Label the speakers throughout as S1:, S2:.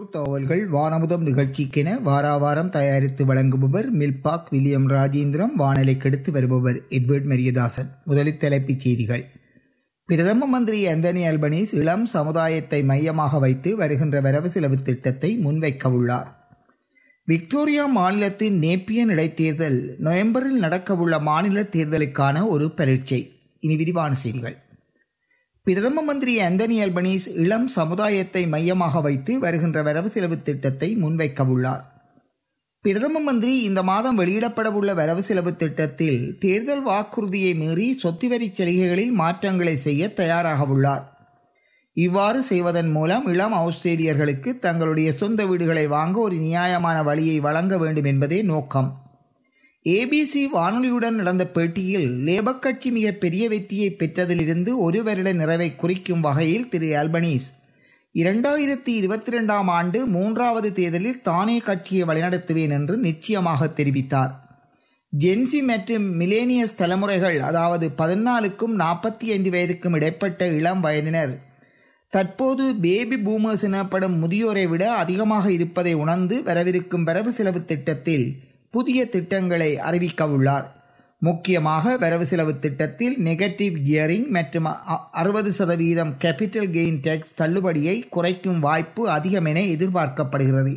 S1: உள்ளூர் தகவல்கள் வானமுதம் நிகழ்ச்சிக்கென வாராவாரம் தயாரித்து வழங்குபவர் மில்பாக் வில்லியம் ராஜேந்திரம் வானலை கெடுத்து வருபவர் எட்வர்ட் மரியதாசன் முதலில் தலைப்புச் செய்திகள் பிரதம மந்திரி அந்தனி அல்பனீஸ் இளம் சமுதாயத்தை மையமாக வைத்து வருகின்ற வரவு செலவு திட்டத்தை முன்வைக்க உள்ளார் விக்டோரியா மாநிலத்தின் நேப்பியன் இடைத்தேர்தல் நவம்பரில் நடக்கவுள்ள மாநில தேர்தலுக்கான ஒரு பரீட்சை இனி விரிவான செய்திகள் பிரதம மந்திரி அந்தனி அல்பனீஸ் இளம் சமுதாயத்தை மையமாக வைத்து வருகின்ற வரவு செலவு திட்டத்தை முன்வைக்க உள்ளார் பிரதம மந்திரி இந்த மாதம் வெளியிடப்படவுள்ள வரவு செலவு திட்டத்தில் தேர்தல் வாக்குறுதியை மீறி சொத்து வரி சலுகைகளில் மாற்றங்களை செய்ய தயாராக உள்ளார் இவ்வாறு செய்வதன் மூலம் இளம் ஆஸ்திரேலியர்களுக்கு தங்களுடைய சொந்த வீடுகளை வாங்க ஒரு நியாயமான வழியை வழங்க வேண்டும் என்பதே நோக்கம் ஏபிசி வானொலியுடன் நடந்த பேட்டியில் லேபர் கட்சி மிக பெரிய வெற்றியை பெற்றதிலிருந்து ஒரு வருட நிறைவை குறிக்கும் வகையில் திரு அல்பனீஸ் இரண்டாயிரத்தி இருபத்தி ரெண்டாம் ஆண்டு மூன்றாவது தேர்தலில் தானே கட்சியை வழிநடத்துவேன் என்று நிச்சயமாக தெரிவித்தார் ஜென்சி மற்றும் மிலேனியஸ் தலைமுறைகள் அதாவது பதினாலுக்கும் நாற்பத்தி ஐந்து வயதுக்கும் இடைப்பட்ட இளம் வயதினர் தற்போது பேபி பூமர்ஸ் எனப்படும் முதியோரை விட அதிகமாக இருப்பதை உணர்ந்து வரவிருக்கும் வரவு செலவு திட்டத்தில் புதிய திட்டங்களை அறிவிக்க உள்ளார் முக்கியமாக வரவு செலவு திட்டத்தில் நெகட்டிவ் கியரிங் மற்றும் அறுபது சதவீதம் கேபிட்டல் கெயின் டேக்ஸ் தள்ளுபடியை குறைக்கும் வாய்ப்பு அதிகம் என எதிர்பார்க்கப்படுகிறது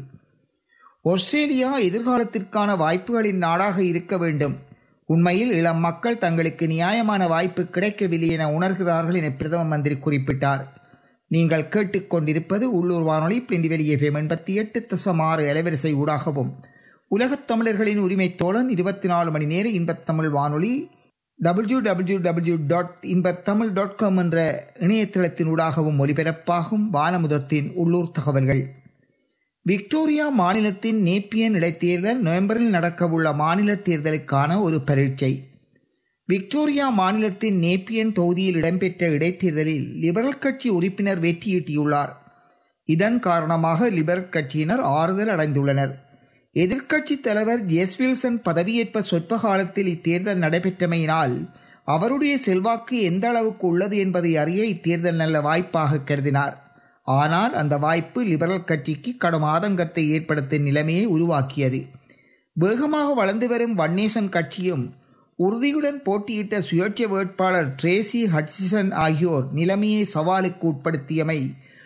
S1: ஆஸ்திரேலியா எதிர்காலத்திற்கான வாய்ப்புகளின் நாடாக இருக்க வேண்டும் உண்மையில் இளம் மக்கள் தங்களுக்கு நியாயமான வாய்ப்பு கிடைக்கவில்லை என உணர்கிறார்கள் என பிரதம மந்திரி குறிப்பிட்டார் நீங்கள் கேட்டுக்கொண்டிருப்பது உள்ளூர் வானொலி பிளிண்டிவெளி எஃப்எம் எண்பத்தி எட்டு தசம் ஆறு அலைவரிசை ஊடாகவும் உலகத் தமிழர்களின் உரிமை தோழன் இருபத்தி நாலு மணி நேர இன்பத்தமிழ் வானொலி W W W dot Inbathamizh dot com என்ற இணையதளத்தின் ஊடாகவும் ஒலிபரப்பாகும் வானமுதத்தின் உள்ளூர் தகவல்கள் விக்டோரியா மாநிலத்தின் நேப்பியன் இடைத்தேர்தல் நவம்பரில் நடக்கவுள்ள மாநில தேர்தலுக்கான ஒரு பரீட்சை விக்டோரியா மாநிலத்தின் நேப்பியன் தொகுதியில் இடம்பெற்ற இடைத்தேர்தலில் லிபரல் கட்சி உறுப்பினர் வெற்றியீட்டியுள்ளார் இதன் காரணமாக லிபரல் கட்சியினர் ஆறுதல் அடைந்துள்ளனர் எதிர்க்கட்சி தலைவர் ஜெஸ் வில்சன் பதவியேற்ப சொற்ப காலத்தில் இத்தேர்தல் நடைபெற்றமையினால் அவருடைய செல்வாக்கு எந்த அளவுக்கு உள்ளது என்பதை அறிய இத்தேர்தல் நல்ல வாய்ப்பாக கருதினார் ஆனால் அந்த வாய்ப்பு லிபரல் கட்சிக்கு கடும் ஆதங்கத்தை ஏற்படுத்தும் நிலைமையை உருவாக்கியது வேகமாக வளர்ந்து வரும் வன்னேசன் கட்சியும் உறுதியுடன் போட்டியிட்ட சுயேட்சை வேட்பாளர் ட்ரேசி ஹட்சிசன் ஆகியோர் நிலைமையை சவாலுக்கு உட்படுத்தியமை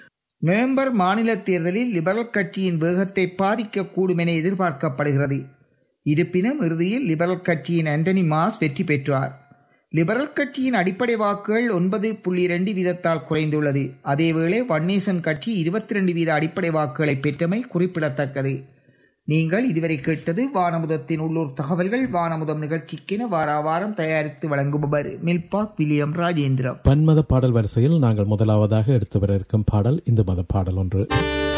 S1: நவம்பர் மாநில தேர்தலில் லிபரல் கட்சியின் வேகத்தை பாதிக்கக்கூடும் என எதிர்பார்க்கப்படுகிறது இருப்பினும் இறுதியில் லிபரல் கட்சியின் ஆண்டனி மாஸ் வெற்றி பெற்றார் லிபரல் கட்சியின் அடிப்படை வாக்குகள் ஒன்பது புள்ளி இரண்டு வீதத்தால் குறைந்துள்ளது அதேவேளை வன்னேசன் கட்சி இருபத்தி ரெண்டு வீத அடிப்படை வாக்குகளை பெற்றமை குறிப்பிடத்தக்கது நீங்கள் இதுவரை கேட்டது வானமுதத்தின் உள்ளூர் தகவல்கள் வானமுதம் நிகழ்ச்சிக்கென வார வாரம் தயாரித்து வழங்குபவர் மில்பாக் வில்லியம் ராஜேந்திரம்
S2: பன்மத பாடல் வரிசையில் நாங்கள் முதலாவதாக எடுத்து வர இருக்கும் பாடல் இந்த மத பாடல் ஒன்று